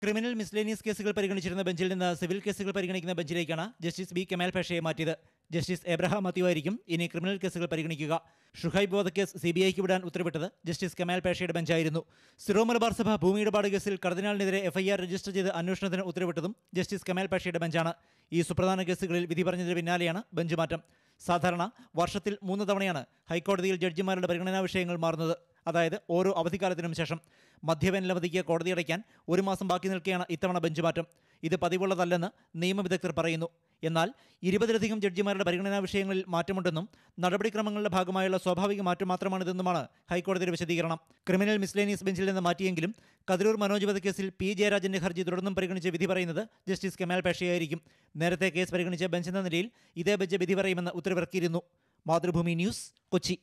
criminal miscellaneous കേസുകൾ പരിഗണിച്ചിരുന്ന ബെഞ്ചിൽ നിന്ന് സിവിൽ കേസുകൾ പരിഗണിക്കുന്ന ബെഞ്ചിലേക്കാണ് ജസ്റ്റിസ് ബി കെമാൽ പേഷയെ മാറ്റിയത് ജസ്റ്റിസ് എബ്രഹാം മാത്യു ആയിരിക്കും ഇനി ക്രിമിനൽ കേസുകൾ പരിഗണിക്കുക ഷുഹൈബ് വധക്കേസ് സി ബി ഐക്ക് വിടാൻ ഉത്തരവിട്ടത് ജസ്റ്റിസ് കെമാൽ പേഷയുടെ ബെഞ്ചായിരുന്നു സിറോ മലബാർ സഭ ഭൂമി ഇടപാട് കേസിൽ കർദിനാളിനെതിരെ എഫ്ഐആർ രജിസ്റ്റർ ചെയ്ത് അന്വേഷണത്തിന് ഉത്തരവിട്ടതും ജസ്റ്റിസ് കെമാൽ പേഷയുടെ ബെഞ്ചാണ് ഈ സുപ്രധാന കേസുകളിൽ വിധി പറഞ്ഞതിന് പിന്നാലെയാണ് ബെഞ്ച് മാറ്റം സാധാരണ വർഷത്തിൽ മൂന്ന് തവണയാണ് ഹൈക്കോടതിയിൽ ജഡ്ജിമാരുടെ പരിഗണനാ വിഷയങ്ങൾ മാറുന്നത് അതായത് ഓരോ അവധിക്കാലത്തിനും ശേഷം മധ്യവേനലവധിക്ക് കോടതി അടയ്ക്കാൻ ഒരു മാസം ബാക്കി നിൽക്കെയാണ് ഇത്തവണ ബെഞ്ച് മാറ്റം ഇത് പതിവുള്ളതല്ലെന്ന് നിയമവിദഗ്ധർ പറയുന്നു എന്നാൽ ഇരുപതിലധികം ജഡ്ജിമാരുടെ പരിഗണനാ വിഷയങ്ങളിൽ മാറ്റമുണ്ടെന്നും നടപടിക്രമങ്ങളുടെ ഭാഗമായുള്ള സ്വാഭാവിക മാറ്റം മാത്രമാണിതെന്നുമാണ് ഹൈക്കോടതിയുടെ വിശദീകരണം ക്രിമിനൽ മിസ്ലേനിയസ് ബെഞ്ചിൽ നിന്ന് മാറ്റിയെങ്കിലും കതിരൂർ മനോജ് വധക്കേസിൽ പി ജയരാജന്റെ ഹർജി തുടർന്നും പരിഗണിച്ച് വിധി പറയുന്നത് ജസ്റ്റിസ് കെമാൽ പേഷയായിരിക്കും നേരത്തെ കേസ് പരിഗണിച്ച ബെഞ്ച് എന്ന നിലയിൽ ഇതേ ബെഞ്ച് വിധി പറയുമെന്ന് ഉത്തരവിറക്കിയിരുന്നു മാതൃഭൂമി ന്യൂസ് കൊച്ചി